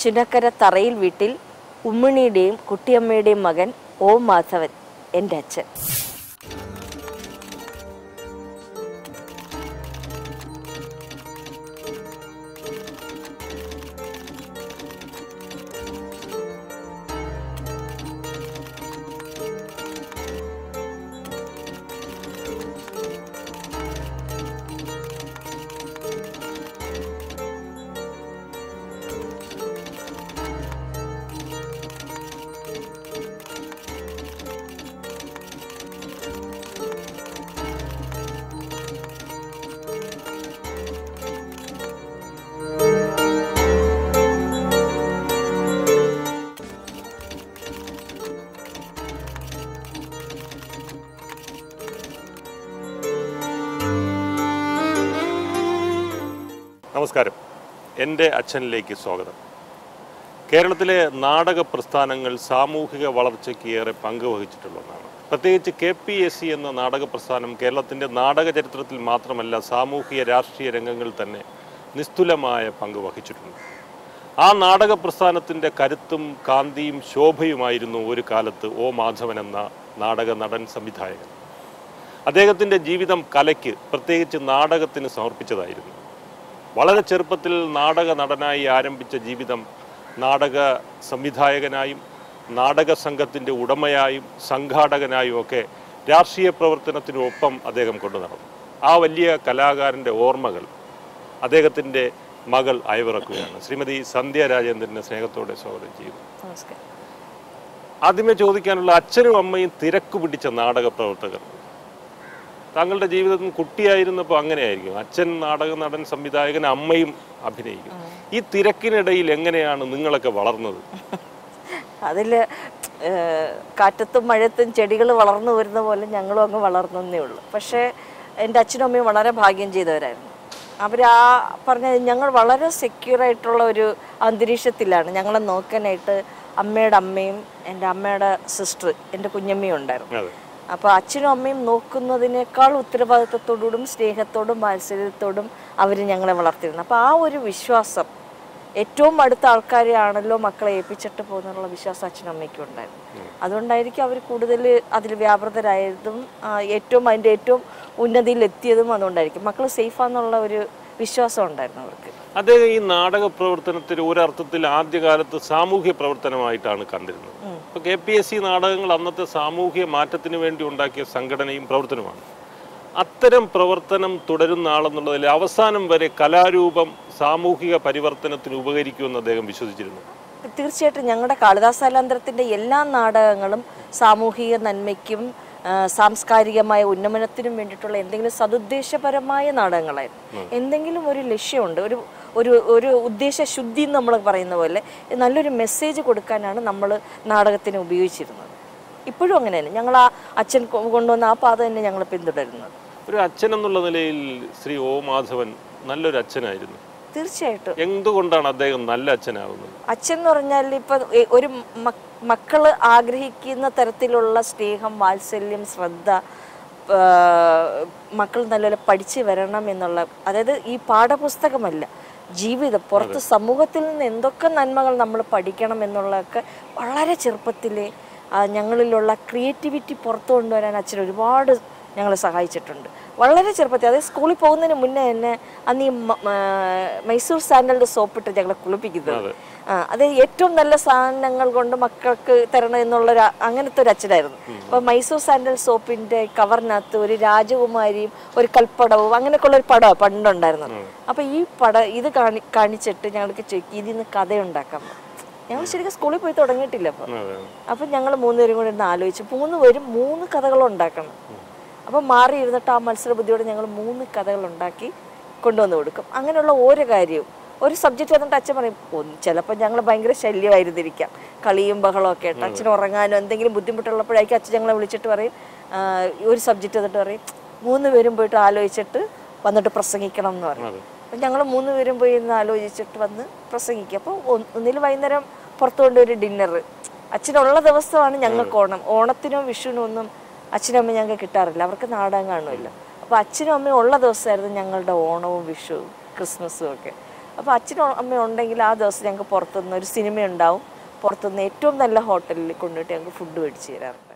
ചുനക്കര തറയിൽ വീട്ടിൽ ഉമ്മിണിയുടെയും കുട്ടിയമ്മയുടെയും മകൻ ഓ മാധവൻ എൻ്റെ അച്ഛൻ നമസ്കാരം എൻ്റെ അച്ഛനിലേക്ക് സ്വാഗതം കേരളത്തിലെ നാടക പ്രസ്ഥാനങ്ങൾ സാമൂഹിക വളർച്ചയ്ക്ക് ഏറെ പങ്ക് വഹിച്ചിട്ടുള്ള ഒന്നാണ് പ്രത്യേകിച്ച് കെ പി എസ് സി എന്ന നാടക പ്രസ്ഥാനം കേരളത്തിൻ്റെ നാടക ചരിത്രത്തിൽ മാത്രമല്ല സാമൂഹിക രാഷ്ട്രീയ രംഗങ്ങളിൽ തന്നെ നിസ്തുലമായ പങ്ക് വഹിച്ചിട്ടുണ്ട് ആ നാടക പ്രസ്ഥാനത്തിൻ്റെ കരുത്തും കാന്തിയും ശോഭയുമായിരുന്നു ഒരു കാലത്ത് ഒ മാധവൻ എന്ന നാടക നടൻ സംവിധായകൻ അദ്ദേഹത്തിൻ്റെ ജീവിതം കലയ്ക്ക് പ്രത്യേകിച്ച് നാടകത്തിന് സമർപ്പിച്ചതായിരുന്നു വളരെ ചെറുപ്പത്തിൽ നാടക നടനായി ആരംഭിച്ച ജീവിതം നാടക സംവിധായകനായും നാടക സംഘത്തിൻ്റെ ഉടമയായും സംഘാടകനായും ഒക്കെ രാഷ്ട്രീയ പ്രവർത്തനത്തിനൊപ്പം അദ്ദേഹം കൊണ്ടു നടന്നു ആ വലിയ കലാകാരൻ്റെ ഓർമ്മകൾ അദ്ദേഹത്തിൻ്റെ മകൾ അയവിറക്കുകയാണ് ശ്രീമതി സന്ധ്യ രാജേന്ദ്രനെ സ്നേഹത്തോടെ സ്വാഗതം ചെയ്യുന്നു നമസ്കാരം ആദ്യമേ ചോദിക്കാനുള്ള അച്ഛനും അമ്മയും തിരക്ക് പിടിച്ച നാടക പ്രവർത്തകർ താങ്കളുടെ ജീവിതത്തിൽ കുട്ടിയായിരുന്നപ്പോൾ അങ്ങനെയായിരിക്കും അച്ഛൻ നാടക നടൻ സംവിധായകൻ അമ്മയും അഭിനയിക്കും ഈ തിരക്കിനിടയിൽ എങ്ങനെയാണ് നിങ്ങളൊക്കെ വളർന്നത് അതിൽ കാറ്റത്തും മഴയത്തും ചെടികൾ വളർന്നു വരുന്ന പോലെ ഞങ്ങളും അങ്ങ് വളർന്നേ ഉള്ളൂ പക്ഷേ എൻ്റെ അച്ഛനും അമ്മയും വളരെ ഭാഗ്യം ചെയ്തവരായിരുന്നു അവർ ആ പറഞ്ഞ ഞങ്ങൾ വളരെ സെക്യൂർ ആയിട്ടുള്ള ഒരു അന്തരീക്ഷത്തിലാണ് ഞങ്ങളെ നോക്കാനായിട്ട് അമ്മയുടെ അമ്മയും എൻ്റെ അമ്മയുടെ സിസ്റ്റർ എൻ്റെ കുഞ്ഞമ്മയും ഉണ്ടായിരുന്നു അതെ അപ്പോൾ അച്ഛനും അമ്മയും നോക്കുന്നതിനേക്കാൾ ഉത്തരവാദിത്വത്തോടും സ്നേഹത്തോടും വാത്സല്യത്തോടും അവർ ഞങ്ങളെ വളർത്തിയിരുന്നു അപ്പോൾ ആ ഒരു വിശ്വാസം ഏറ്റവും അടുത്ത ആൾക്കാരെ ആണല്ലോ മക്കളെ ഏൽപ്പിച്ചിട്ട് പോകുന്നുള്ള വിശ്വാസം അച്ഛനും അമ്മയ്ക്കും ഉണ്ടായിരുന്നു അതുകൊണ്ടായിരിക്കും അവർ കൂടുതൽ അതിൽ വ്യാപൃതരായതും ആ, ഏറ്റവും അതിൻ്റെ ഏറ്റവും ഉന്നതിയിൽ എത്തിയതും അതുകൊണ്ടായിരിക്കും മക്കൾ സേഫാന്നുള്ള ഒരു വിശ്വാസം ഉണ്ടായിരുന്നു അവർക്ക് അദ്ദേഹം ഈ നാടക പ്രവർത്തനത്തിൽ ഒരർത്ഥത്തിൽ ആദ്യകാലത്ത് സാമൂഹ്യ പ്രവർത്തനമായിട്ടാണ് കണ്ടിരുന്നത് ഇപ്പൊ കെ പി എസ് സി നാടകങ്ങൾ അന്നത്തെ സാമൂഹ്യ മാറ്റത്തിന് വേണ്ടി ഉണ്ടാക്കിയ സംഘടനയും പ്രവർത്തനമാണ് അത്തരം പ്രവർത്തനം തുടരുന്ന ആളെന്നുള്ളതിൽ അവസാനം വരെ കലാരൂപം സാമൂഹിക പരിവർത്തനത്തിന് ഉപകരിക്കുമെന്ന് അദ്ദേഹം വിശ്വസിച്ചിരുന്നു തീർച്ചയായിട്ടും ഞങ്ങളുടെ കാളിദാസാലാന്തരത്തിൻ്റെ എല്ലാ നാടകങ്ങളും സാമൂഹിക നന്മയ്ക്കും ആ, സാംസ്കാരികമായ ഉന്നമനത്തിനും വേണ്ടിയിട്ടുള്ള എന്തെങ്കിലും സതുദ്ദേശപരമായ നാടകങ്ങളായിരുന്നു എന്തെങ്കിലും ഒരു ലക്ഷ്യമുണ്ട് ഒരു ഒരു ഒരു ഉദ്ദേശ ശുദ്ധി എന്ന് നമ്മൾ പറയുന്ന പോലെ നല്ലൊരു മെസ്സേജ് കൊടുക്കാനാണ് നമ്മൾ നാടകത്തിന് ഉപയോഗിച്ചിരുന്നത് ഇപ്പോഴും അങ്ങനെ തന്നെ ഞങ്ങൾ ആ അച്ഛൻ കൊ- കൊണ്ടുവന്ന ആ പാത തന്നെ ഞങ്ങൾ പിന്തുടരുന്നത് ഒരു അച്ഛൻ എന്നുള്ള നിലയിൽ ശ്രീ ഓ മാധവൻ നല്ലൊരു അച്ഛനായിരുന്നു തീർച്ചയായിട്ടും എന്തുകൊണ്ടാണ് അദ്ദേഹം നല്ല അച്ഛനാവുന്നത് അച്ഛൻ എന്ന് പറഞ്ഞാൽ ഇപ്പൊ എ- ഒരു മക്- മക്കള് ആഗ്രഹിക്കുന്ന തരത്തിലുള്ള സ്നേഹം വാത്സല്യം ശ്രദ്ധ ആ, മക്കൾ നല്ലപോലെ പഠിച്ചു വരണം എന്നുള്ള അതായത് ഈ പാഠപുസ്തകമല്ല ജീവിതം പുറത്ത് സമൂഹത്തിൽ നിന്ന് എന്തൊക്കെ നന്മകൾ നമ്മൾ പഠിക്കണം എന്നുള്ളതൊക്കെ വളരെ ചെറുപ്പത്തിലെ ആ, ഞങ്ങളിലുള്ള ക്രിയേറ്റിവിറ്റി പുറത്തു കൊണ്ടുവരാൻ അച്ഛൻ ഒരുപാട് ഞങ്ങളെ സഹായിച്ചിട്ടുണ്ട് വളരെ ചെറുപ്പത്തിൽ അതായത് സ്കൂളിൽ പോകുന്നതിന് മുന്നേ തന്നെ അന്ന് ഈ മ- ആ, മൈസൂർ സാൻഡലിൻ്റെ സോപ്പിട്ട് ഞങ്ങളെ കുളിപ്പിക്കുന്നത് ആ, അത് ഏറ്റവും നല്ല സാധനങ്ങൾ കൊണ്ട് മക്കൾക്ക് തരണം എന്നുള്ള ഒരു അങ്ങനത്തെ ഒരു അച്ഛനായിരുന്നു അപ്പൊ മൈസൂർ സാൻഡൽ സോപ്പിന്റെ കവറിനകത്ത് ഒരു രാജകുമാരിയും ഒരു കൽപ്പടവും അങ്ങനെയൊക്കെ ഉള്ള ഒരു പടമാണ് പണ്ടുണ്ടായിരുന്നത് അപ്പൊ ഈ പട ഇത് കാണി കാണിച്ചിട്ട് ഞങ്ങൾക്ക് ചോദിക്കും ഇതിന്ന് കഥയുണ്ടാക്കാൻ ഞങ്ങൾ ശരിക്കും സ്കൂളിൽ പോയി തുടങ്ങിയിട്ടില്ല അപ്പൊ അതെ. അപ്പം ഞങ്ങൾ മൂന്നുപേരും കൂടി ഇരുന്ന് ആലോചിച്ചു മൂന്ന് പേരും മൂന്ന് കഥകൾ ഉണ്ടാക്കണം അപ്പം മാറി ഇരുന്നിട്ട് ആ മത്സര ബുദ്ധിയോടെ ഞങ്ങൾ മൂന്ന് കഥകൾ ഉണ്ടാക്കി കൊണ്ടുവന്ന് കൊടുക്കും അങ്ങനെയുള്ള ഓരോ കാര്യവും ഒരു സബ്ജക്റ്റ് വന്നിട്ട് അച്ഛൻ പറയും ഒന്ന് ചിലപ്പോൾ ഞങ്ങൾ ഭയങ്കര ശല്യമായിരുന്നിരിക്കാം കളിയും ബഹളവും ഒക്കെ ആയിട്ട് അച്ഛൻ ഉറങ്ങാനോ എന്തെങ്കിലും ബുദ്ധിമുട്ടുള്ളപ്പോഴായിരിക്കും അച്ഛൻ ഞങ്ങളെ വിളിച്ചിട്ട് പറയും "ആ, ഒരു സബ്ജക്റ്റ് വന്നിട്ട് പറയും മൂന്ന് പേരും പോയിട്ട് ആലോചിച്ചിട്ട് വന്നിട്ട് പ്രസംഗിക്കണം എന്ന് പറയും അതെ. അപ്പം ഞങ്ങൾ മൂന്ന് പേരും പോയി ഇന്ന് ആലോചിച്ചിട്ട് വന്ന് പ്രസംഗിക്കുക അപ്പോൾ ഒന്നിൽ വൈകുന്നേരം പുറത്തു കൊണ്ട് ഒരു ഡിന്നർ അച്ഛനുള്ള ദിവസമാണ് ഞങ്ങൾക്ക് ഓണം ഓണത്തിനോ വിഷുവിനോ ഒന്നും അച്ഛനും അമ്മയും ഞങ്ങൾക്ക് കിട്ടാറില്ല അവർക്ക് നാടകം കാണുമല്ലോ അപ്പോൾ അച്ഛനും അമ്മയും ഉള്ള ദിവസമായിരുന്നു ഞങ്ങളുടെ ഓണവും വിഷുവും ക്രിസ്മസും ഒക്കെ അപ്പോൾ അച്ഛനും അമ്മയും ഉണ്ടെങ്കിൽ ആ ദിവസം ഞങ്ങൾക്ക് പുറത്തുനിന്ന് ഒരു സിനിമ ഉണ്ടാവും പുറത്തുനിന്ന് ഏറ്റവും നല്ല ഹോട്ടലിൽ കൊണ്ടുപോയിട്ട് ഞങ്ങൾക്ക് ഫുഡ് മേടിച്ച് തരാറുണ്ട്